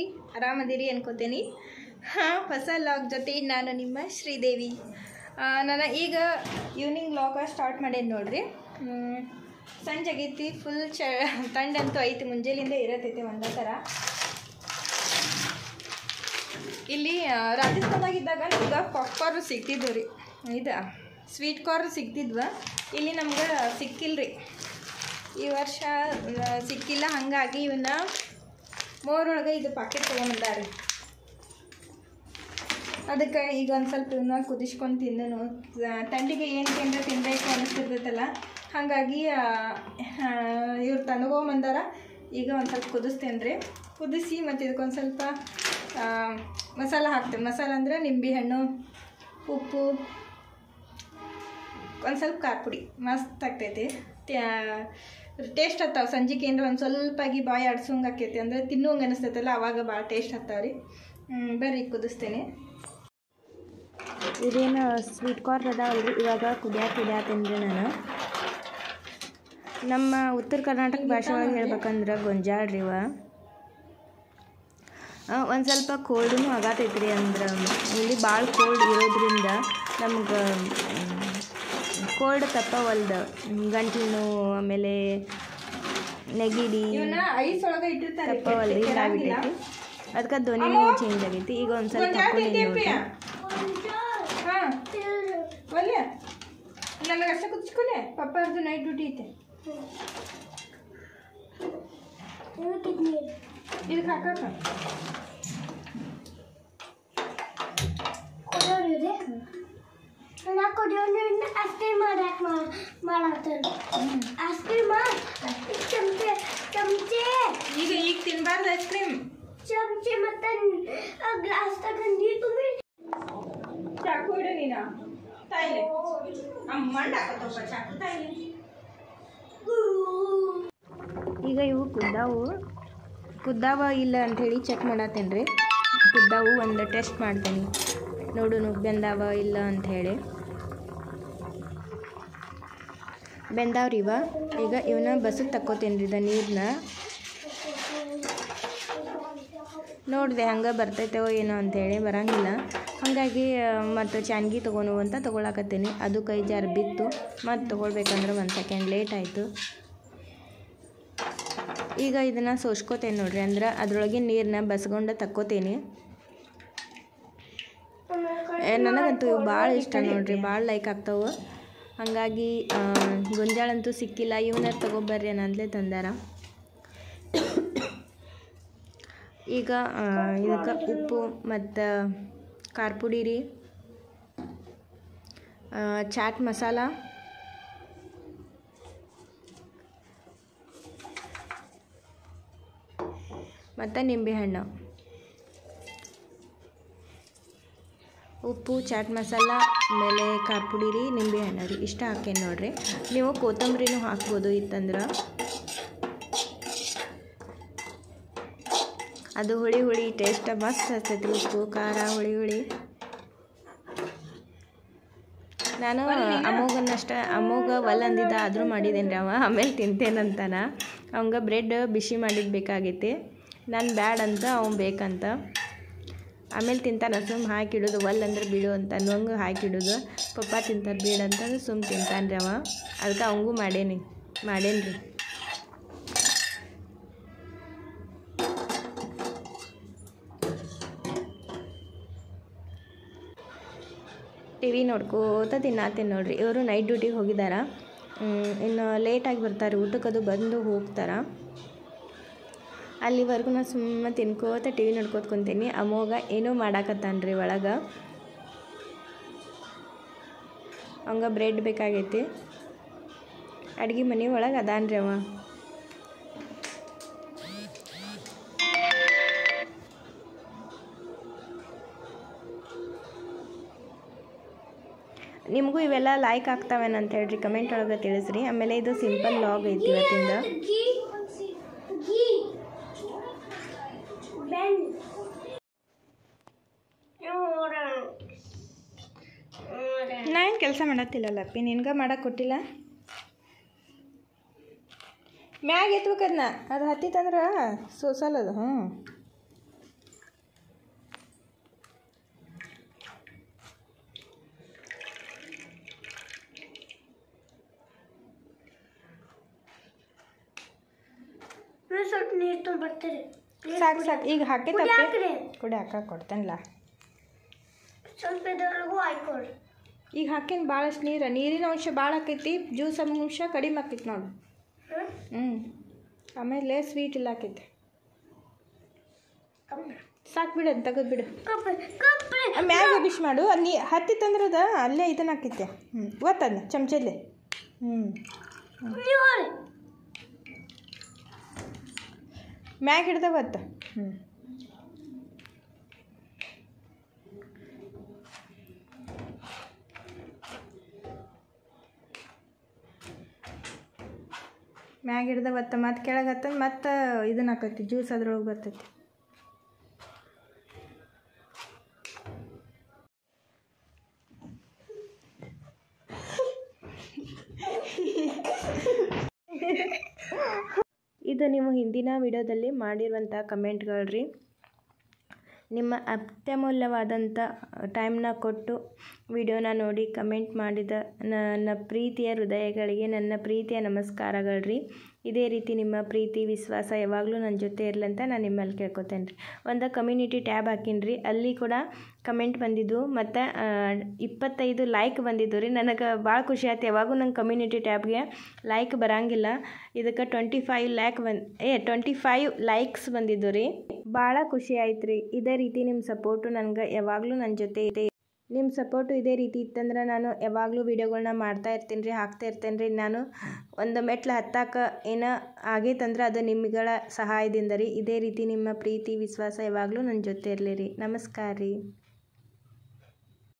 ಆರಾಮದಿರಿ ಅನ್ಕೋತೀನಿ ಹಾಂ ಹೊಸ ಲಾಗ್ ಜೊತೆ ನಾನು ನಿಮ್ಮ ಶ್ರೀದೇವಿ ಆ, ನಾನು ಈಗ ಈವ್ನಿಂಗ್ ಲಾಗ ಸ್ಟಾರ್ಟ್ ಮಾಡೇನಿ ನೋಡ್ರಿ ಹ್ಮ್, ಸಂಜೆ ಆಗೈತಿ ಫುಲ್ ಚ ತಂಡಂತೂ ಐತಿ ಮುಂಜಾನೆಯಿಂದ ಇರತೈತಿ ಒಂದೇ ಥರ ಇಲ್ಲಿ ಆ, ರಾಜಸ್ಥಾನದಾಗಿದ್ದಾಗ ನಮ್ಗೆ ಪಾಪ್ಕಾರ್ನ್ ಸಿಗ್ತಿದ್ವು ರೀ ಇದು ಸ್ವೀಟ್ ಕಾರ್ನ್ ಸಿಗ್ತಿದ್ವ ಇಲ್ಲಿ ನಮ್ಗೆ ಸಿಕ್ಕಿಲ್ಲ ರೀ ಈ ವರ್ಷ ಆ, ಸಿಕ್ಕಿಲ್ಲ ಹಾಗಾಗಿ ಇವನ್ನ ಮೋರೊಳಗೆ ಇದು ಪಾಕೆಟ್ ತೊಗೊಂಬಂದಾರೆ ಅದಕ್ಕೆ ಈಗ ಒಂದು ಸ್ವಲ್ಪ ಇವನ್ನ ಕುದಿಸ್ಕೊಂಡು ತಿಂದನು ತಂಡಿಗೆ ಏನು ತಿಂದ್ರೆ ತಿನ್ಬೇಕು ಅನಿಸ್ತಿರ್ತೈತಲ್ಲ ಹಾಗಾಗಿ ಇವ್ರು ತಂದ್ಕೊಂಬಂದಾರ ಈಗ ಒಂದು ಸ್ವಲ್ಪ ಕುದಿಸ್ತೇನೆ ರೀ ಕುದಿಸಿ ಮತ್ತು ಇದಕ್ಕೊಂದು ಸ್ವಲ್ಪ ಆ, ಮಸಾಲ ಹಾಕ್ತೇವೆ ಮಸಾಲ ಅಂದ್ರೆ ನಿಂಬೆಹಣ್ಣು ಉಪ್ಪು ಒಂದು ಸ್ವಲ್ಪ ಖಾರ ಪುಡಿ ಮಸ್ತ್ ಆಗ್ತೈತಿ ಟೇಸ್ಟ್ ಹತ್ತಾವ ಸಂಜೆಗೆ ಏನಾರ ಒಂದು ಸ್ವಲ್ಪಾಗಿ ಬಾಯಿ ಆಡ್ಸೋಂಗೆ ಆಕೈತಿ ಅಂದರೆ ತಿನ್ನೋಂಗೆ ಅನಿಸ್ತೈತಲ್ಲ ಅವಾಗ ಭಾಳ ಟೇಸ್ಟ್ ಹತ್ತಾವ್ರಿ ಹ್ಮ್, ಬರ್ರಿ ಕುದಿಸ್ತೇನೆ ಇದೇನು ಸ್ವೀಟ್ ಕಾರ್ನ್ ಅದಾವಲ್ರಿ ಇವಾಗ ಕುದಿಯಾಕ ಕುದಿಯಾತೇನ್ರಿ ನಾನು ನಮ್ಮ ಉತ್ತರ ಕರ್ನಾಟಕ ಭಾಷೆ ಒಳಗೆ ಹೇಳ್ಬೇಕಂದ್ರೆ ಗೊಂಜಾಳ ರೀ ಇವ ಒಂದು ಸ್ವಲ್ಪ ಕೋಲ್ಡೂ ಆಗತೈತ್ರಿ ಅಂದ್ರೆ ಇಲ್ಲಿ ಭಾಳ ಕೋಲ್ಡ್ ಇರೋದ್ರಿಂದ ನಮ್ಗೆ ಕೋಲ್ಡ್ ತಪ್ಪವಲ್ದು ಗಂಟ್ಲು ನೋವು ಆಮೇಲೆ ನೆಗಿಡಿ ಇವನ್ನ ಐಸ್ ಒಳಗೆ ಇಟ್ಟಿರ್ತಾರೆ ತಪ್ಪವಲ್ರಿ ಹಿಂಗಾಗ್ಬಿಟ್ಟೈತಿ ಅದಕ್ಕೆ ಧ್ವನಿನೂ ಚೇಂಜ್ ಆಗೈತಿ ಈಗ ಒಂದು ಸ್ವಲ್ಪ ಹಾಕೊಂಡಿನಿ ನೋಡ್ರಿ ಹಾಂ ಒಲ್ಲೆ ನನಗೆ ಅಷ್ಟೇ ಕುದಿಸ್ಕೊಲೆ ಪಪ್ಪ ಅವ್ರದ್ದು ನೈಟ್ ಡ್ಯೂಟಿ ಐತೆ ಇದಕ್ಕೆ ಹಾಕಾಕ ನಾ ಕುಡಿಯೋದ್ರಿಂದ ಅಷ್ಟೇ ಮಾಡಕ್ ಮಾಡತ್ತೇನೆ ಅಷ್ಟೇ ಮಾಡಿ ಚಮಚೆ ಚಮಚೆ ಈಗ ಈಗ ತಿನ್ನಬಾರ್ದು ಐಸ್ ಕ್ರೀಮ್ ಚಮಚೆ ಮತ್ತೆ ಗ್ಲಾಸ್ ತಗೊಂಡು ನೀರು ತುಂಬಿ ಚಾಕು ಇಡು ನೀನು ತಾಯಿಲೆ ಅಮ್ಮ ಮಂಡ ಹಾಕತ್ತಪ್ಪ ಚಾಕು ತಾಯಿಲೆ ಈಗ ಇವು ಕುದ್ದಾವು ಕುದ್ದಾವ ಇಲ್ಲ ಅಂಥೇಳಿ ಚೆಕ್ ಮಾಡತ್ತೇನೆ ರೀ ಕುದ್ದಾವು ಒಂದು ಟೆಸ್ಟ್ ಮಾಡ್ತೀನಿ ನೋಡುನು ಬೆಂದಾವ ಇಲ್ಲ ಅಂಥೇಳಿ ಬೆಂದಾವ್ರಿ ಇವ ಈಗ ಇವನ್ನ ಬಸ್ಸಿಗೆ ತಕ್ಕೋತೀನಿ ರೀ ಇದ ನೀರನ್ನ ನೋಡಿದೆ ಹಂಗೆ ಬರ್ತೈತೆವೋ ಏನೋ ಅಂಥೇಳಿ ಬರಂಗಿಲ್ಲ ಹಾಗಾಗಿ ಮತ್ತು ಚಾನ್ಗಿ ತೊಗೊನು ಅಂತ ತೊಗೊಳಕತ್ತೀನಿ ಅದು ಕೈ ಜಾರು ಬಿತ್ತು ಮತ್ತು ತೊಗೊಳ್ಬೇಕಂದ್ರೆ ಒಂದು ಸೆಕೆಂಡ್ ಲೇಟ್ ಆಯಿತು ಈಗ ಇದನ್ನು ಸೋಸ್ಕೋತೇನೆ ನೋಡ್ರಿ ಅಂದ್ರೆ ಅದ್ರೊಳಗಿನ ನೀರನ್ನ ಬಸ್ಕೊಂಡು ತಕ್ಕೋತೀನಿ ಏ, ನನಗಂತೂ ಇವು ಭಾಳ ಇಷ್ಟ ನೋಡ್ರಿ ಭಾಳ ಲೈಕ್ ಆಗ್ತಾವೆ ಹಾಗಾಗಿ ಆ, ಗೊಂಜಾಳ ಅಂತೂ ಸಿಕ್ಕಿಲ್ಲ ಇವನ್ನ ತಗೊಬರ್ರಿ ಅನ್ನಂದ್ಲೇ ತಂದಾರ ಈಗ ಇದಕ್ಕೆ ಉಪ್ಪು ಮತ್ತು ಖಾರ ಪುಡಿ ರೀ ಆ, ಚಾಟ್ ಮಸಾಲ ಮತ್ತು ನಿಂಬೆಹಣ್ಣು ಉಪ್ಪು ಚಾಟ್ ಮಸಾಲ ಆಮೇಲೆ ಖಾರ ಪುಡಿ ರೀ ನಿಂಬೆಹಣ್ಣು ರೀ ಇಷ್ಟ ಹಾಕೇನಿ ನೋಡ್ರಿ ನೀವು ಕೊತ್ತಂಬರಿನೂ ಹಾಕ್ಬೋದು ಇತ್ತಂದ್ರೆ ಅದು ಹುಳಿ ಹುಳಿ ಟೇಸ್ಟ್ ಮಸ್ತ್ ಹತ್ತೈತಿ ಉಪ್ಪು ಖಾರ ಹುಳಿ ಹುಳಿ ನಾನು ಅಮೋಗನ್ನಷ್ಟ ಅಮೋಗ ಒಲ್ ಅಂದಿದ್ದ ಆದರೂ ಮಾಡಿದ್ದೇನೆ ರೀ ಅವ ಆಮೇಲೆ ತಿಂತೇನಂತಾನ ಅವಂಗೆ ಬ್ರೆಡ್ ಬಿಸಿ ಮಾಡಿದ್ದು ಬೇಕಾಗೈತಿ ನಾನು ಬ್ಯಾಡ್ ಅಂತ ಅವ್ನು ಬೇಕಂತ ಆಮೇಲೆ ತಿಂತಾನ ಸುಮ್ಮ ಹಾಕಿಡೋದು ಒಲ್ ಅಂದ್ರೆ ಬಿಡು ಅಂತ ಅನ್ನೋಂಗೆ ಹಾಕಿಡೋದು ಪಪ್ಪ ತಿಂತಾರೆ ಬೇಡ ಅಂತಂದ್ರೆ ಸುಮ್ಮ ತಿಂತಾನೆ ರೀ ಅವ ಅದಕ್ಕೆ ಅವಂಗೂ ಮಾಡೇನಿ ಮಾಡೇನಿ ರೀ ಟಿ ವಿ ನೋಡ್ಕೋತ ತಿನ್ನಾತೇನೆ ನೋಡ್ರಿ ಇವರು ನೈಟ್ ಡ್ಯೂಟಿಗೆ ಹೋಗಿದಾರ ಹ್ಮ್, ಇನ್ನು ಲೇಟಾಗಿ ಬರ್ತಾರೆ ಊಟಕ್ಕದು ಬಂದು ಹೋಗ್ತಾರ ಅಲ್ಲಿವರೆಗೂ ನಾನು ಸುಮ್ಮನೆ ತಿನ್ಕೋತ ಟಿ ವಿ ನೋಡ್ಕೋತ ಕುಂತೀನಿ ಅಮೋಗ ಏನೋ ಮಾಡಾಕತ್ತಾನ್ರಿ ಒಳಗೆ ಅವಂಗ ಬ್ರೆಡ್ ಬೇಕಾಗೈತಿ ಅಡ್ಗೆ ಮನೆ ಒಳಗೆ ಅದಾನ್ರಿ ಅವ ನಿಮಗೂ ಇವೆಲ್ಲ ಲೈಕ್ ಆಗ್ತಾವೇನ ಅಂತ ಹೇಳ್ರಿ ಕಮೆಂಟ್ ಒಳಗೆ ತಿಳಿಸ್ರಿ ಆಮೇಲೆ ಇದು ಸಿಂಪಲ್ ಲಾಗ್ ಐತಿ ಇವತ್ತಿಂದ ಗೀ ಗೀ ಬೆನ್ ನಾ ಏನು ಕೆಲಸ ಮಾಡತ್ತಿಲ್ಲಲ್ಲಪ್ಪಿ ನಿನ್ಗೆ ಮಾಡಕ್ಕೆ ಕೊಟ್ಟಿಲ್ಲ ಮ್ಯಾಗ ಎತ್ಬೇಕದ್ನ ಅದು ಹತ್ತಿತ್ತಂದ್ರೆ ಸೋಸಲ್ಲ ಅದು ಹ್ಞೂ ನೀವು ಸ್ವಲ್ಪ ನೀರು ತುಂಬ ಬರ್ತೀರಿ ಸಾಕು ಸಾಕು ಈಗ ಹಾಕಿ ಕುಡಿ ತಪ್ಪಿ ಹಾಕ್ರಿ ಕುಡಿ ಹಾಕ ಕೊಡ್ತೇನಲ್ಲ ಸ್ವಲ್ಪ ಇದ್ರೊಳಗೂ ಹಾಕೊಳ್ರಿ ಈಗ ಹಾಕಿನ ಭಾಳಷ್ಟು ನೀರು ನೀರಿನ ಅಂಶ ಭಾಳ ಆಕೈತಿ ಜ್ಯೂಸ್ ಅಂಶ ಕಡಿಮೆ ಆಕೈತಿ ನೋಡು ಹ್ಮ್? ಹ್ಞೂ ಆಮೇಲೆ ಸ್ವೀಟ್ ಇಲ್ಲ ಆಕೈತಿ ಸಾಕು ಬಿಡು ಅದು ತೆಗೆದು ಬಿಡು ಕಪ್ಪೆ ಕಪ್ಪೆ ಮ್ಯಾಗ ಬಿಶ್ ಮಾಡು ಅದು ನೀ ಹತ್ತಿತ್ತಂದ್ರೆ ಅದು ಅಲ್ಲೇ ಇದನ್ನ ಹಾಕೈತೆ ಹ್ಞೂ ಒತ್ತದ ಚಮಚಲ್ಲಿ ಹ್ಞೂ ನೀವು ಹೋಗ್ರಿ. ಮ್ಯಾಗ ಹಿಡ್ದ ಒತ್ತ ಹ್ಞೂ ಮ್ಯಾಗ ಹಿಡ್ದ ಒತ್ತ ಮತ್ತೆ ಕೆಳಗೆ ಹತ್ತಂದು ಮತ್ತೆ ಇದನ್ನ ಹಾಕೈತಿ ಜ್ಯೂಸ್ ಅದ್ರೊಳಗೆ ಬರ್ತೈತಿ ಇದು ನೀವು ಹಿಂದಿನ ವಿಡಿಯೋದಲ್ಲಿ ಮಾಡಿರುವಂಥ ಕಮೆಂಟ್ಗಳು ರೀ ನಿಮ್ಮ ಅತ್ಯಮೂಲ್ಯವಾದಂಥ ಟೈಮ್ನ ಕೊಟ್ಟು ವಿಡಿಯೋನ ನೋಡಿ ಕಮೆಂಟ್ ಮಾಡಿದ ನನ್ನ ಪ್ರೀತಿಯ ಹೃದಯಗಳಿಗೆ ನನ್ನ ಪ್ರೀತಿಯ ನಮಸ್ಕಾರಗಳು ರೀ ಇದೇ ರೀತಿ ನಿಮ್ಮ ಪ್ರೀತಿ ವಿಶ್ವಾಸ ಯಾವಾಗಲೂ ನನ್ನ ಜೊತೆ ಇರಲಿ ಅಂತ ನಾನು ನಿಮ್ಮಲ್ಲಿ ಕೇಳ್ಕೊತೇನೆ ರೀ ಒಂದು ಕಮ್ಯುನಿಟಿ ಟ್ಯಾಬ್ ಹಾಕೀನಿ ರೀ ಅಲ್ಲಿ ಕೂಡ ಕಮೆಂಟ್ ಬಂದಿದ್ದು ಮತ್ತು ಇಪ್ಪತ್ತೈದು ಲೈಕ್ ಬಂದಿದ್ದು ರೀ ನನಗೆ ಭಾಳ ಖುಷಿ ಆಯ್ತು ಯಾವಾಗೂ ನಂಗೆ ಕಮ್ಯುನಿಟಿ ಟ್ಯಾಬ್ಗೆ ಲೈಕ್ ಬರಂಗಿಲ್ಲ ಇದಕ್ಕೆ ಟ್ವೆಂಟಿ ಫೈವ್ ಲ್ಯಾಕ್ ಬಂದು ಏ ಟ್ವೆಂಟಿ ಫೈವ್ ಲೈಕ್ಸ್ ಬಂದಿದ್ದು ರೀ ಭಾಳ ಖುಷಿ ಆಯ್ತು ರೀ ಇದೇ ರೀತಿ ನಿಮ್ಮ ಸಪೋರ್ಟು ನನಗೆ ಯಾವಾಗಲೂ ನನ್ನ ಜೊತೆ ಇದೆ ನಿಮ್ಮ ಸಪೋರ್ಟು ಇದೇ ರೀತಿ ಇತ್ತಂದ್ರೆ ನಾನು ಯಾವಾಗಲೂ ವೀಡಿಯೋಗಳ್ನ ಮಾಡ್ತಾ ಇರ್ತೀನಿ ರೀ ಹಾಕ್ತಾ ಇರ್ತೇನೆ ರೀ ನಾನು ಒಂದು ಮೆಟ್ಲು ಹತ್ತಾಕ ಏನೋ ಆಗೈತಂದ್ರೆ ಅದು ನಿಮ್ಗಳ ಸಹಾಯದಿಂದ ರೀ ಇದೇ ರೀತಿ ನಿಮ್ಮ ಪ್ರೀತಿ ವಿಶ್ವಾಸ ಯಾವಾಗಲೂ ನನ್ನ ಜೊತೆ ಇರಲಿ ರೀ ನಮಸ್ಕಾರ ರೀ